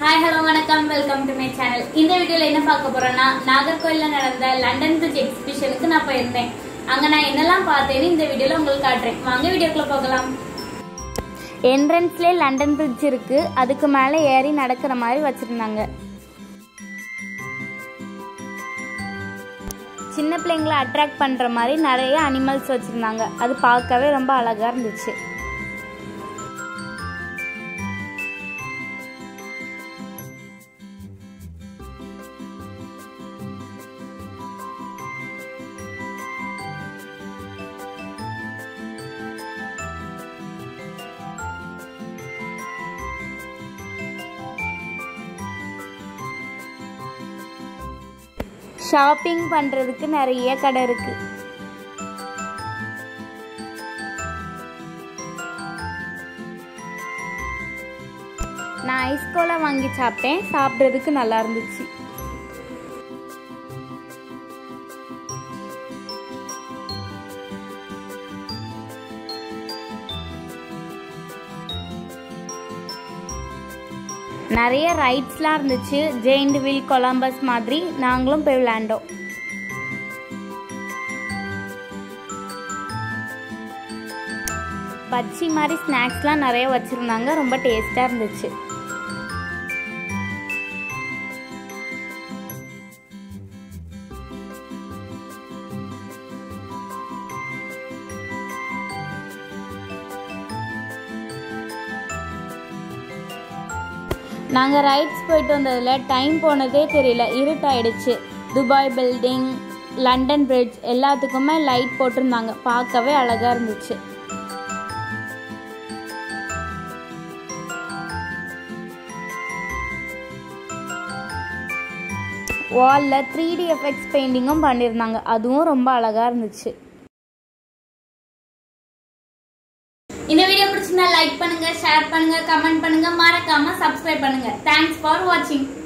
hi hello வணக்கம் welcome to my channel இந்த வீடியோல என்ன பார்க்க போறேன்னா நாகர்கோயில்ல நடந்த லண்டன் பிரிட்ஜ் எக்ஸிபிஷனுக்கு நான் போயிருந்தேன் அங்க நான் என்னெல்லாம் பார்த்தேன்னு இந்த வீடியோல உங்களுக்கு காட்டுறேன் வாங்க வீடியோக்குள்ள போகலாம் என்ட்ரன்ஸ்லேயே லண்டன் பிரிட்ஜ் இருக்கு அதுக்கு மேலே ஏறி நடக்கிற மாதிரி வச்சிருந்தாங்க சின்ன பிள்ளைங்களை அட்ராக்ட் பண்ற மாதிரி நிறைய அனிமல்ஸ் வச்சிருந்தாங்க அது பார்க்கவே ரொம்ப அழகா இருந்துச்சு ஷாப்பிங் பண்றதுக்கு நிறைய கடை இருக்கு நான் ஐஸ் கோலா வாங்கி சாப்பிட்டேன் சாப்பிட்றதுக்கு நல்லா இருந்துச்சு நிறைய ரைட்ஸ்லாம் இருந்துச்சு ஜெயிண்ட் வீல் கொலம்பஸ் மாதிரி நாங்களும் போய் விளையாண்டோம் பஜ்ஜி மாதிரி ஸ்நாக்ஸ்லாம் நிறைய வச்சுருந்தாங்க ரொம்ப டேஸ்ட்டாக இருந்துச்சு நாங்கள் ரைட்ஸ் போயிட்டு வந்ததில் டைம் போனதே தெரியல இருட்டாயிடுச்சு துபாய் பில்டிங் லண்டன் பிரிட்ஜ் எல்லாத்துக்குமே லைட் போட்டிருந்தாங்க பார்க்கவே அழகாக இருந்துச்சு வாலில் த்ரீ டி எஃபெக்ட்ஸ் பெயிண்டிங்கும் பண்ணியிருந்தாங்க அதுவும் ரொம்ப அழகாக இருந்துச்சு இந்த வீடியோ பிடிச்சிருந்தா லைக் பண்ணுங்க ஷேர் பண்ணுங்க கமெண்ட் பண்ணுங்க மறக்காம சப்ஸ்கிரைப் பண்ணுங்க தேங்க்ஸ் ஃபார் வாட்சிங்